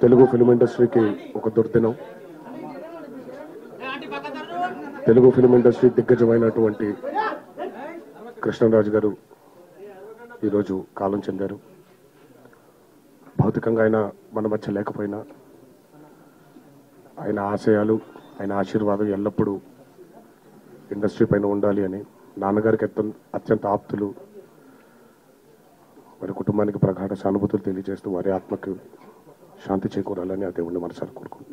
Telugu film ఇండస్ట్రీకి ఒక దుర్దినం తెలుగు ఫిలిం ఇండస్ట్రీ దిగ్గజమైనటువంటి కృష్ణరాజు గారు ఈరోజు కాలం చెందారు భౌతికంగా ఆయన మన మధ్య లేకపోయినా ఆయన ఆశయాలు ఆయన ఆశీర్వాదం ఎల్లప్పుడూ ఇండస్ట్రీ పైన ఉండాలి అని నాన్నగారికి అత్యంత అత్యంత ఆప్తులు వారి కుటుంబానికి ప్రగాఢ సానుభూతులు తెలియజేస్తూ వారి ఆత్మకు శాంతి చేకూరాలని ఆ దేవుణ్ణి మనసారి కోరుకుంటున్నాను